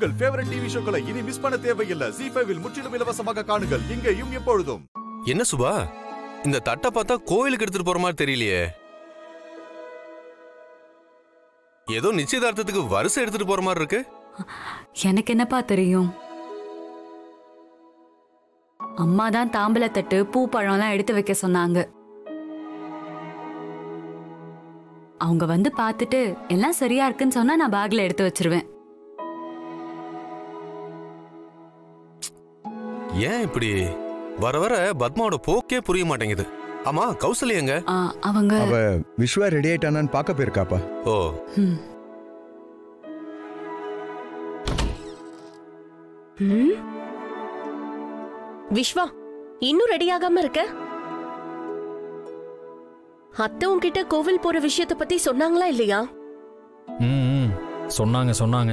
உங்கள் favourite TV ஷோக்களை இனி miss பண்ண தேவையில்லை ஜி ஃபைவில் முற்றிலும் இலவசமாக காணுங்கள் இங்கேயும் எப்பொழுதும் என்ன சுபா இந்த தட்டை பார்த்தா கோயிலுக்கு எடுத்துட்டு போற மாதிரி தெரியலையே ஏதோ நிச்சயதார்த்தத்துக்கு வரிசை எடுத்துட்டு போற மாதிரி இருக்கு எனக்கு என்னப்பா தெரியும் அம்மா தான் தாம்பலத்தட்டு பூ பழம்லாம் எடுத்து வைக்க சொன்னாங்க அவங்க வந்து பார்த்துட்டு எல்லாம் சரியா இருக்குன்னு சொன்னா நான் பேக்ல எடுத்து வச்சிருவேன் ஏன் இப்படி வர வர பத்மாவோட போக்கே புரிய மாட்டேங்குது ஆமா கௌசல்யா எங்க ஆ, அவங்க அவ விஸ்வா ரெடி ஆயிட்டானான்னு பார்க்க போயிருக்காப்பா ஓ ம், ம்? விஸ்வா இன்னும் ரெடி ஆகாம இருக்க அத்தை உன்கிட்ட கோவில் போற விஷயத்த பத்தி சொன்னாங்களா இல்லையா ம் ம். சொன்னாங்க சொன்னாங்க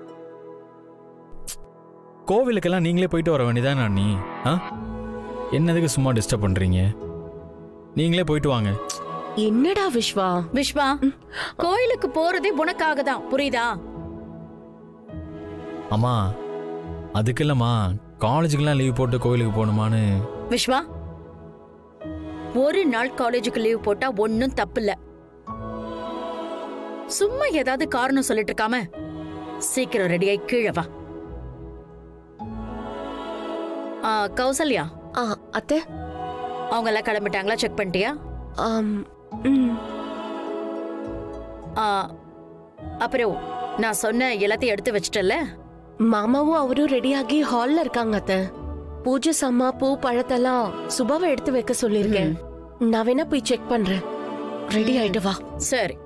கோவிலுக்கெல்லாம் நீங்களே போயிட்டு வர வேண்டியதானே அண்ணி ஆ என்னதுக்கு சும்மா டிஸ்டர்ப் பண்றீங்க நீங்களே போயிட்டு வாங்க என்னடா விஸ்வா விஸ்வா கோயிலுக்கு போறதே உனக்காக தான் புரியுதா அம்மா அதுக்கு இல்லம்மா காலேஜுக்கெல்லாம் லீவ் போட்டு கோவிலுக்கு போகணுமான்னு விஸ்வா ஒரு நாள் காலேஜுக்கு லீவ் போட்டா ஒன்னும் தப்பில்ல சும்மா ஏதாவது காரணம் சொல்லிட்டு இருக்காம சீக்கிரம் ரெடியாயி கீழே வா ஆ, கௌசல்யா ஆ, அத்தை அவங்க எல்லாம் கிளம்பிட்டாங்களா செக் பண்ணிட்டியா ஆம், ம். ஆ, அப்புறம் நான் சொன்ன எல்லாத்தையும் எடுத்து வச்சிட்டல மாமாவும் அவரும் ரெடியாகி ஹால்ல இருக்காங்க அத்தை பூஜை சம்மா பூ பழத்தெல்லாம் சுபாவை எடுத்து வைக்க சொல்லியிருக்கேன் நான் வேணா போய் செக் பண்றேன் ரெடி ஆயிட்டு வா சரி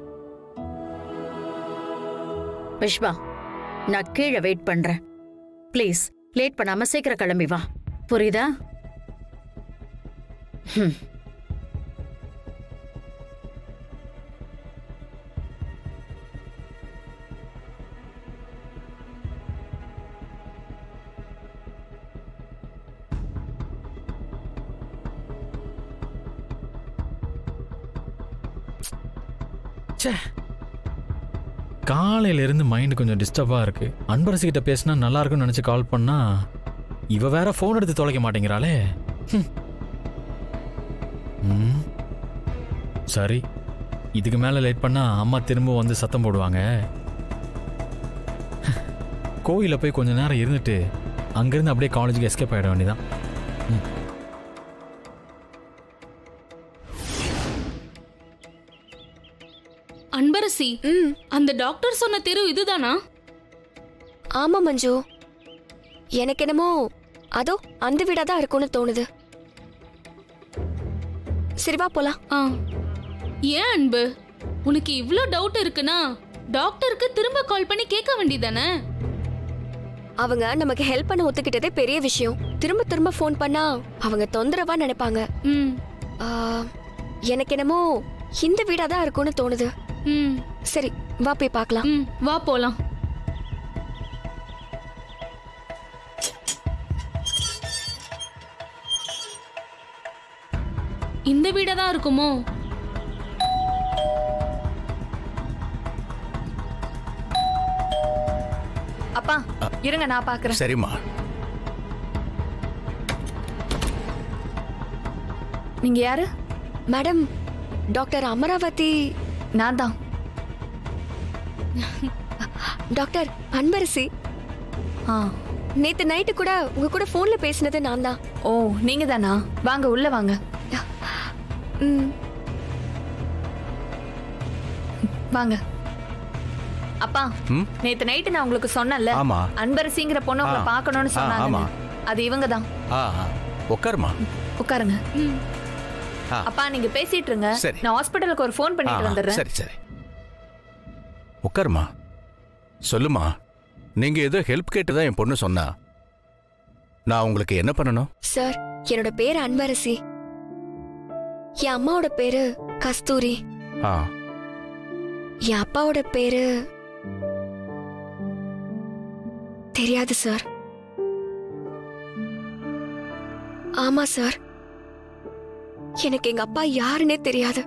விஷ்வா நான் கீழே வெயிட் பண்றேன் ப்ளீஸ் லேட் பண்ணாம சீக்கிரம் கிளம்பி வா புரியுதா ஹம். ச்சே காலையில இருந்து மைண்ட் கொஞ்சம் டிஸ்டர்பா இருக்கு அன்பரசு கிட்ட பேசினா நல்லா இருக்கும்னு நினைச்சு கால் பண்ணா இவ வேற ஃபோன் எடுத்து தொலைக்க மாட்டேங்கிறாளே ஹம். ம். சரி இதுக்கு மேல லேட் பண்ணா அம்மா திரும்ப வந்து சத்தம் போடுவாங்க கோயில போய் கொஞ்ச நேரம் இருந்துட்டு அங்கிருந்து அப்படியே காலேஜுக்கு எஸ்கேப் ஆயிட வேண்டியதான் அன்பரசி அந்த டாக்டர் சொன்ன தெரு இதுதானா ஆமா மஞ்சு எனக்கு என்னமோ அதோ அந்த வீடா தான் இருக்கும்னு தோணுது சரி வா போலாம் ஆ ஏன் அன்பு உனக்கு இவ்ளோ டவுட் இருக்குன்னா டாக்டருக்கு திரும்ப கால் பண்ணி கேட்க வேண்டியதானே அவங்க நமக்கு ஹெல்ப் பண்ண ஒத்துக்கிட்டதே பெரிய விஷயம் திரும்ப திரும்ப ஃபோன் பண்ணா அவங்க தொந்தரவா நினைப்பாங்க ம் ஆ, எனக்கு என்னமோ இந்த வீடா தான் இருக்கும்னு தோணுது ம் சரி வா போய் பார்க்கலாம் ம் வா போலாம் இந்த வீடா தான் இருக்குமோ அப்பா இருங்க நான் பாக்குறேன் சரிம்மா நீங்க யாரு மேடம் டாக்டர் அமராவதி நான் தான் டாக்டர் அன்பரசி ஆ நேத்து நைட்டு கூட உங்க கூட போன்ல பேசினது நான் தான் ஓ நீங்க தானா வாங்க உள்ள வாங்க ம், வாங்க அப்பா ம்? நேத்து நைட்டு நான் உங்களுக்கு சொன்னேன்ல ஆமா. அன்பரசிங்கிற பொண்ணு உங்களை ஆ. பார்க்கணும்னு ஆ, சொன்னாங்க ஆமா. அது இவங்க தான் ஆ ஆ. உட்காருமா உட்காருங்க ஆ. அப்பா நீங்க பேசிட்டு இருங்க சரி. நான் ஹாஸ்பிட்டலுக்கு ஒரு ஃபோன் ஆ, பண்ணிட்டு ஆ, வந்துடுறேன் சரி சரி உட்காருமா சொல்லுமா நீங்க ஏதோ ஹெல்ப் கேட்டு தான் என் பொண்ணு சொன்னா நான் உங்களுக்கு என்ன பண்ணணும் சார் என்னோட பேரு அன்பரசி என் அம்மாவோட பேரு கஸ்தூரி ஆ என் அப்பாவோட பேரு தெரியாது சார் ஆமா சார் எனக்கு எங்க அப்பா யாருன்னே தெரியாது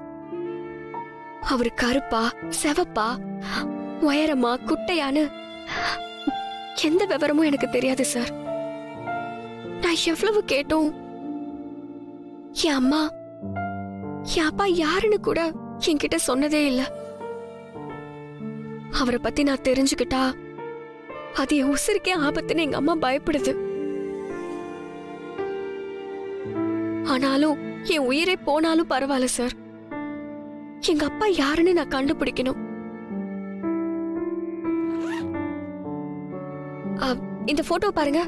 அவர் கருப்பா செவப்பா உயரமா குட்டையான்னு எந்த விவரமும் எனக்கு தெரியாது சார் நான் எவ்வளவு கேட்டும் என் அம்மா என் அப்பா யாருன்னு கூட என்கிட்ட சொன்னதே இல்ல அவரை பத்தி நான் தெரிஞ்சுக்கிட்டா அது என் உசிருக்கே ஆபத்துன்னு எங்க அம்மா பயப்படுது ஆனாலும் என் உயிரே போனாலும் பரவாயில்ல சார் எங்க அப்பா யாருன்னு நான் கண்டுபிடிக்கணும் அ, இந்த போட்டோ பாருங்க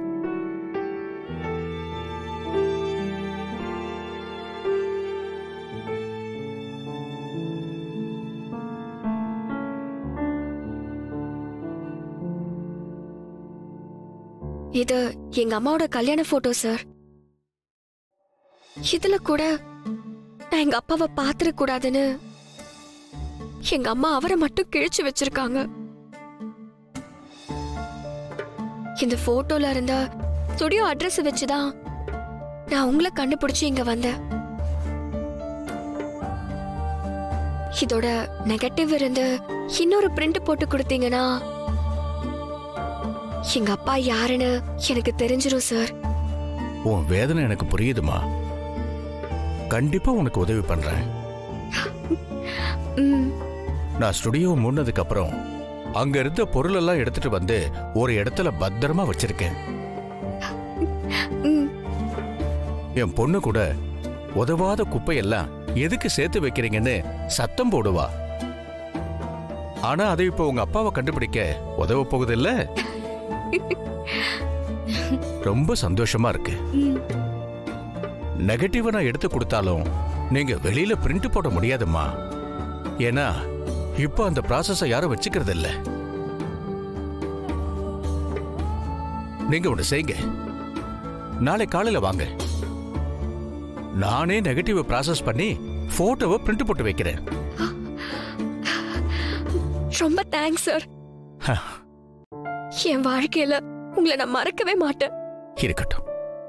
இது எங்க அம்மாவோட கல்யாண போட்டோ சார் இதுல கூட நான் எங்க அப்பாவை பாத்துட கூடாதுன்னு எங்க அம்மா அவரை மட்டும் கிழிச்சு வச்சிருக்காங்க இந்த போட்டோல இருந்த ஸ்டுடியோ அட்ரஸ் வச்சுதான் நான் உங்களை கண்டுபிடிச்சு இங்க வந்தேன் இதோட நெகட்டிவ் இருந்து இன்னொரு பிரிண்ட் போட்டு கொடுத்தீங்கன்னா எங்க அப்பா யாருன்னு எனக்கு தெரிஞ்சிரும் சார் உன் வேதனை எனக்கு புரியுதுமா கண்டிப்பா உனக்கு உதவி பண்றேன் ம் நான் ஸ்டுடியோ மூடினதுக்கு அப்புறம் அங்க இருந்த பொருள் எல்லாம் எடுத்துட்டு வந்து ஒரு இடத்துல பத்திரமா வச்சிருக்கேன் ம் என் பொண்ணு கூட உதவாத குப்பையெல்லாம் எதுக்கு சேர்த்து வைக்கிறீங்கன்னு சத்தம் போடுவா ஆனா அதை இப்போ உங்க அப்பாவை கண்டுபிடிக்க உதவ போகுது இல்ல ரொம்ப சந்தோஷமா இருக்கு ம். நெகட்டிவ நான் எடுத்து கொடுத்தாலும் நீங்க வெளியில பிரிண்ட் போட முடியாதும்மா ஏன்னா இப்போ அந்த ப்ராசஸ யாரும் வச்சுக்கிறது இல்ல நீங்க ஒண்ணு செய்யுங்க நாளை காலையில வாங்க நானே நெகட்டிவ் ப்ராசஸ் பண்ணி போட்டோவை பிரிண்ட் போட்டு வைக்கிறேன் ரொம்ப தேங்க்ஸ் சார் ஹ. என் வாழ்க்கையில உங்களை நான் மறக்கவே மாட்டேன் இருக்கட்டும்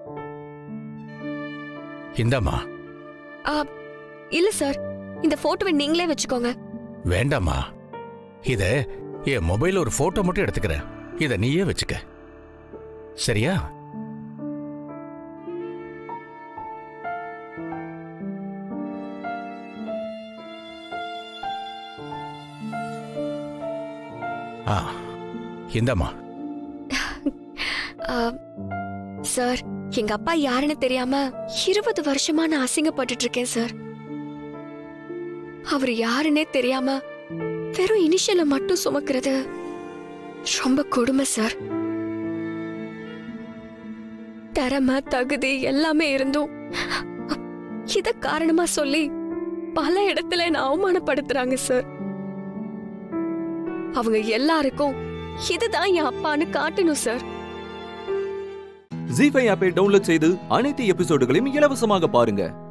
இந்தாம்மா ஆ, இல்ல சார் இந்த போட்டோவை நீங்களே வச்சுக்கோங்க வேண்டாம்மா இத என் மொபைல்ல ஒரு போட்டோ மட்டும் எடுத்துக்கிறேன் இத நீயே வச்சுக்க சரியா ஆ இந்தாம்மா ஆ, சார் எங்க அப்பா யாருன்னு தெரியாம இருபது வருஷமா நான் அசிங்கப்பட்டுட்டு இருக்கேன் சார் அவர் யாருன்னே தெரியாம வெறும் இனிஷியல மட்டும் சுமக்கிறது ரொம்ப கொடுமை சார் திறமை தகுதி எல்லாமே இருந்தும் இத காரணமா சொல்லி பல இடத்துல என்ன அவமானப்படுத்துறாங்க சார் அவங்க எல்லாருக்கும் இதுதான் என் அப்பான்னு காட்டணும் சார் ஜி ஃபைவ் ஆப்பை டவுன்லோட் செய்து அனைத்து எபிசோடுகளையும் இலவசமாக பாருங்க